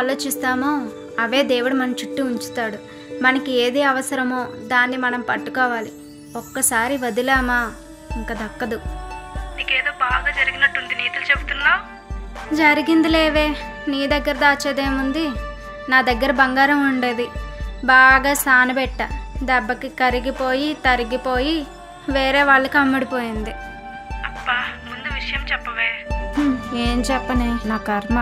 ఆలోచిస్తామో అవే దేవుడు మన చుట్టూ ఉంచుతాడు మనకి ఏది అవసరమో దాన్ని మనం పట్టుకోవాలి ఒక్కసారి వదిలామా ఇంకా దక్కదు నీకేదో బాగా జరిగినట్టుంది నీతులు చెబుతున్నా జరిగింది లేవే నీ దగ్గర దాచేదేముంది నా దగ్గర బంగారం ఉండేది బాగా సానబెట్ట దెబ్బకి కరిగిపోయి తరిగిపోయి వేరే వాళ్ళకి అమ్ముడిపోయింది అబ్బా ముందు విషయం చెప్పవే హ్మ్, ఏం చెప్పనే నా కర్మ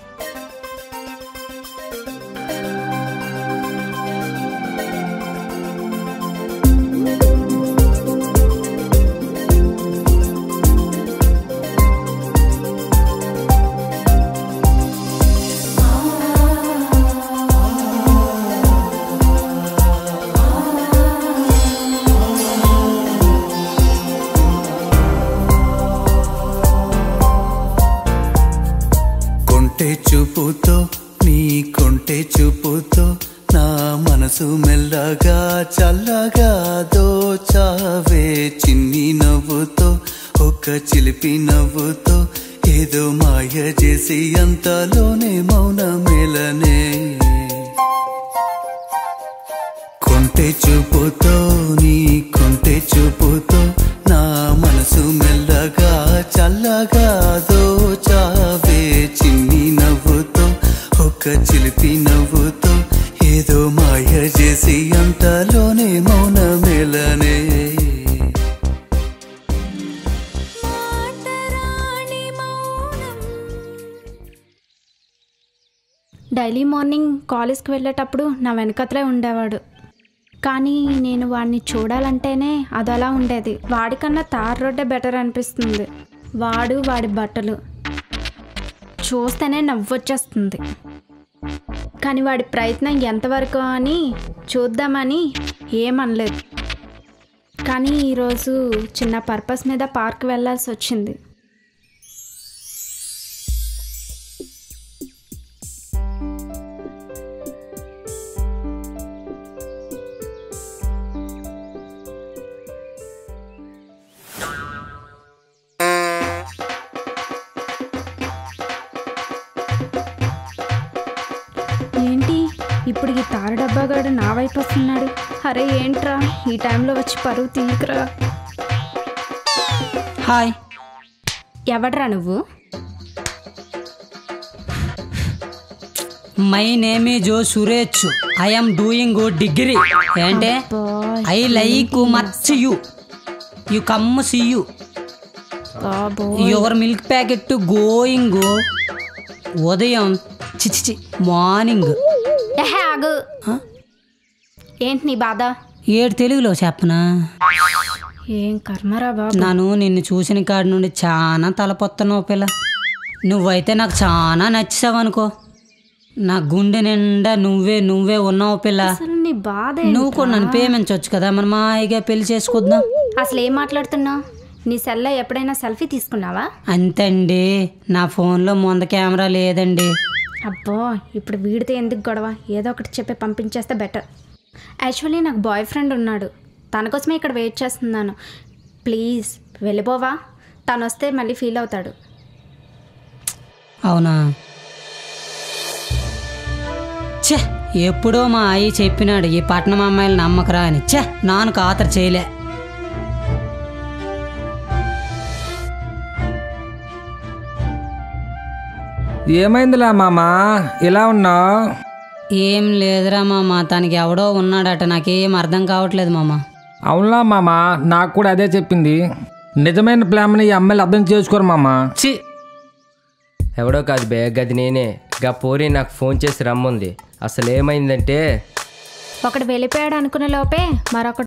కొంటె చూపుతో నీ కొంటె చూపుతో నా మనసు మెల్లగా చల్లగా దోచావే చిన్ని నవ్వుతో ఒక చిలిపి నవ్వుతో ఏదో మాయ చేసి అంతలోనే మౌన మేలనే కొంటె చూపుతో నీ కొంటె చూపుతో నా మనసు మెల్లగా చల్లగా దోచావే చిన్ని నవ్వుతో ఒక చిలిపి నవ్వుతో ఏదో మాయ చేసి అంతలోనే మౌన మేలనే డైలీ మార్నింగ్ కాలేజ్కి వెళ్ళేటప్పుడు నా వెనకతలే ఉండేవాడు కానీ నేను వాడిని చూడాలంటేనే అదలా ఉండేది వాడికన్నా తార్ రోడ్డే బెటర్ అనిపిస్తుంది వాడు వాడి బట్టలు చూస్తేనే నవ్వొచ్చేస్తుంది కానీ వాడి ప్రయత్నం ఎంతవరకు అని చూద్దామని ఏమనలేదు కానీ ఈరోజు చిన్న పర్పస్ మీద పార్క్ వెళ్ళాల్సి వచ్చింది ఏంటి ఇప్పుడు ఈ తారు డబ్బాగాడు నా వైపు వస్తున్నాడు అరే ఏంట్రా ఈ టైంలో వచ్చి పరువు తీయకురా హాయ్ ఎవడ్రా నువ్వు మై నేమ్ ఈ జో సురేష్ ఐఎమ్ డూయింగ్ డిగ్రీ ఏంటే I like much you you come see you బాబో యువర్ మిల్క్ ప్యాకెట్ గోయింగ్ ఉదయం చిచి మార్నింగ్ ఎహే ఆగు ఏంటి నీ బాధ ఏడు తెలుగులో చెప్పనా ఏం కర్మరా బాబు నన్ను నిన్ను చూసిన కాడి నుండి చాలా తలపొత్తన్నావు పిల్ల నువ్వైతే నాకు చాలా నచ్చావనుకో నా గుండె నిండా నువ్వే నువ్వే ఉన్నావు పిల్ల అసలు నీ బాధ నువ్వు కూడా నన్ను ప్రేమించవచ్చు కదా మనం హాయిగా పెళ్లి చేసుకుందాం అసలు ఏం మాట్లాడుతున్నావు నీ సెల్లో ఎప్పుడైనా సెల్ఫీ తీసుకున్నావా అంతండి నా ఫోన్లో ముంద కెమెరా లేదండి అబ్బో ఇప్పుడు వీడితో ఎందుకు గొడవ ఏదో ఒకటి చెప్పి పంపించేస్తే బెటర్ యాక్చువల్లీ నాకు బాయ్ ఫ్రెండ్ ఉన్నాడు తన కోసమే ఇక్కడ వెయిట్ చేస్తున్నాను ప్లీజ్ వెళ్ళిపోవా తను వస్తే మళ్ళీ ఫీల్ అవుతాడు అవునా ఛే ఎప్పుడో మా అయ్యి చెప్పినాడు ఈ పట్నం అమ్మాయిలు నమ్మకరా అని ఛే నాను ఖాతరు చేయలే ఏమైందిలా మామా ఇలా ఉన్నావు ఏం లేదురా మామ తనకి ఎవడో ఉన్నాడట నాకేం అర్థం కావట్లేదు మామ అవునా మామా నాకు కూడా అదే చెప్పింది నిజమైన ప్రేమని ఈ అమ్మాయిలు అర్థం చేసుకోరు మామా ఛీ ఎవడో కాదు బే గది నేనే గా పోరి నాకు ఫోన్ చేసి రమ్మంది అసలు ఏమైందంటే ఒకడు వెళ్ళిపోయాడు అనుకునే లోపే మరొకడు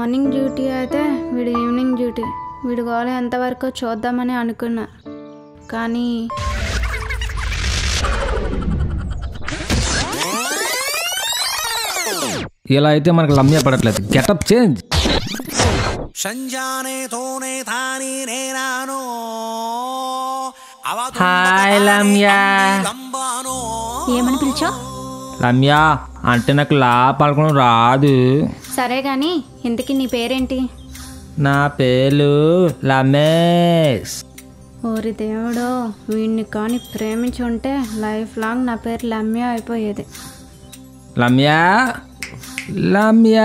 మార్నింగ్ డ్యూటీ అయితే వీడు ఈవినింగ్ డ్యూటీ వీడు గోల ఎంతవరకు చూద్దామని అనుకున్నా కానీ ఇలా అయితే మనకు లమ్య పడట్లేదు గెటప్ చేంజ్ సంజానే తోనే తాని నేనానో హాయ్ లమ్య లంబానో ఏమని పిలిచావు లమ్య అంటే నాకు లా పలకడం రాదు సరే కానీ ఇంతకీ నీ పేరేంటి నా పేరు లమేష్ ఓరి దేవుడో వీడిని కానీ ప్రేమించి ఉంటే లైఫ్ లాంగ్ నా పేరు లమ్య అయిపోయేది లమ్య లమ్య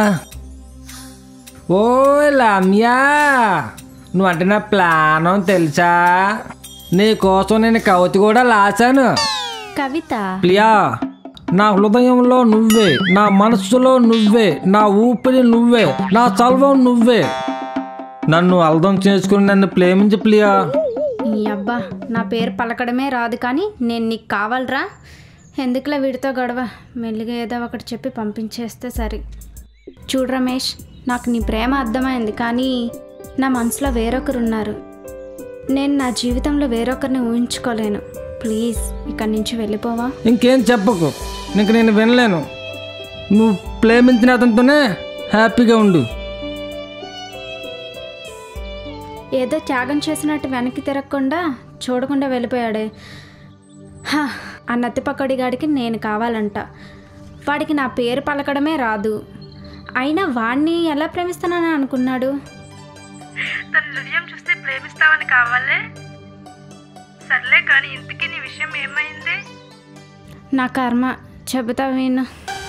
ఓ లమ్య నువ్వు అంటే నా ప్లాన్ తెలుసా నీ కోసం నేను కవిత కూడా లాసాను కవిత ప్రియా నా హృదయంలో నువ్వే నా మనస్సులో నువ్వే నా ఊపిరి నువ్వే నా చల్వం నువ్వే నన్ను అర్థం చేసుకుని నన్ను ప్రేమించి ప్రియా ఈ అబ్బా నా పేరు పలకడమే రాదు కానీ నేను నీకు కావాలరా ఎందుకులే వీడితో గొడవ మెల్లిగా ఏదో ఒకటి చెప్పి పంపించేస్తే సరి చూడు రమేష్ నాకు నీ ప్రేమ అర్థమైంది కానీ నా మనసులో వేరొకరు ఉన్నారు నేను నా జీవితంలో వేరొకరిని ఊహించుకోలేను ప్లీజ్ ఇక్కడి నుంచి వెళ్ళిపోవా ఇంకేం చెప్పకు ఇంక నేను వినలేను నువ్వు ప్రేమించిన అతనితోనే హ్యాపీగా ఉండు ఏదో త్యాగం చేసినట్టు వెనక్కి తిరగకుండా చూడకుండా వెళ్ళిపోయాడే హా, ఆ నత్తిపక్కడి గాడికి నేను కావాలంట వాడికి నా పేరు పలకడమే రాదు అయినా వాణ్ణి ఎలా ప్రేమిస్తానని అనుకున్నాడు తన హృదయం చూస్తే ప్రేమిస్తావని కావాలే సర్లే కానీ ఇంతకీ నీ విషయం ఏమైంది నా కర్మ చెబుతా విను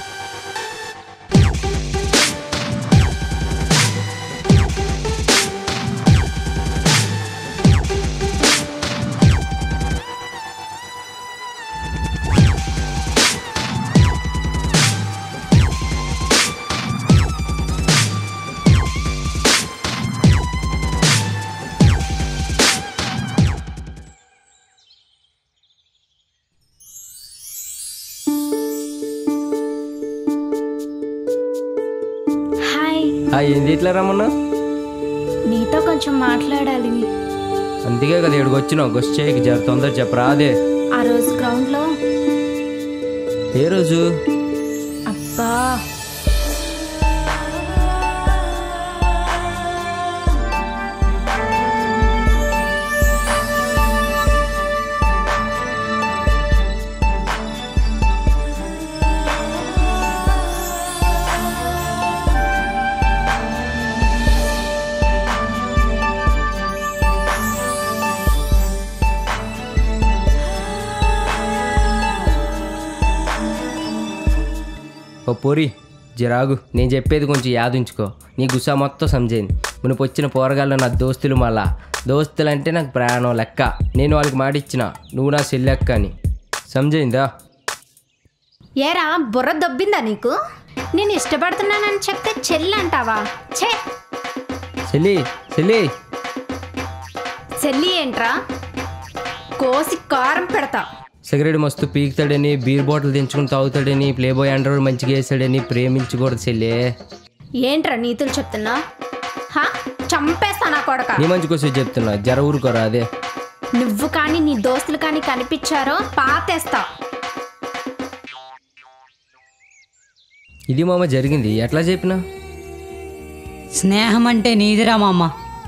హాయ్ ఆ ఏంది ఇట్లా రమ్మన్నా నీతో కొంచెం మాట్లాడాలి అందుకే కదా ఇక్కడికి వచ్చినావు గొస్ చేయకి జర తొందర చెప్పరా అదే ఆ రోజు గ్రౌండ్లో ఏ రోజు అబ్బా ఓ పోరి జరాగు నేను చెప్పేది కొంచెం యాదుంచుకో నీ గుసా మొత్తం సమజైంది మునుపు వచ్చిన పోరగాళ్ళు నా దోస్తులు మళ్ళా దోస్తులు అంటే నాకు ప్రాణం లెక్క నేను వాళ్ళకి మాట ఇచ్చిన నువ్వు నా చెల్లెక్క అని సమజైందా ఏరా బుర్ర దొబ్బిందా నీకు నేను ఇష్టపడుతున్నానని చెప్తే చెల్లి అంటావా ఛే చెల్లి చెల్లి చెల్లి ఏంట్రా కోసి కారం పెడతా సిగరెట్ మస్తు పీకుతాడని బీర్ బాటిల్ తెంచుకుని తాగుతాడని ప్లే బాయ్ అండర్ మంచిగా వేసాడని ప్రేమించకూడదు చెల్లి ఏంట్రా నీతులు చెప్తున్నా హా చంపేస్తా నా కొడక నీ మంచి కోసం చెప్తున్నా జర ఊరుకోరా అదే నువ్వు కానీ నీ దోస్తులు కానీ కనిపించారో పాతేస్తా ఇది మామ జరిగింది ఎట్లా చెప్పినా స్నేహం అంటే నీదిరా మామ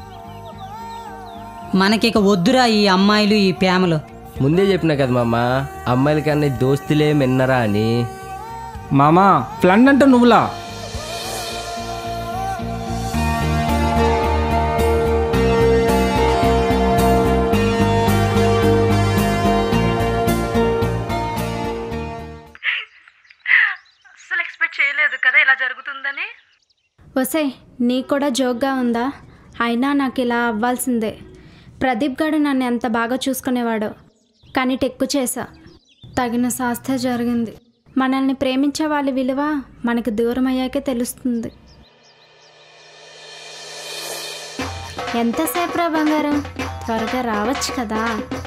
మనకిక వద్దురా ఈ అమ్మాయిలు ఈ ప్రేమలు ముందే చెప్పినా కదా మామ అమ్మాయిల కన్నా ఈ దోస్తులే మిన్నరా అని మామా ఫ్రెండ్ అంటే నువ్వులా అస్సలు ఎక్స్పెక్ట్ చేయలేదు కదా ఇలా జరుగుతుందని వసే నీకు కూడా జోక్గా ఉందా అయినా నాకు ఇలా అవ్వాల్సిందే ప్రదీప్ గారు నన్ను ఎంత బాగా చూసుకునేవాడో కానీ టెక్కు చేశా తగిన శాస్త్ర జరిగింది మనల్ని ప్రేమించే వాళ్ళ విలువ మనకు దూరం అయ్యాకే తెలుస్తుంది ఎంతసేపు రా బంగారం త్వరగా రావచ్చు కదా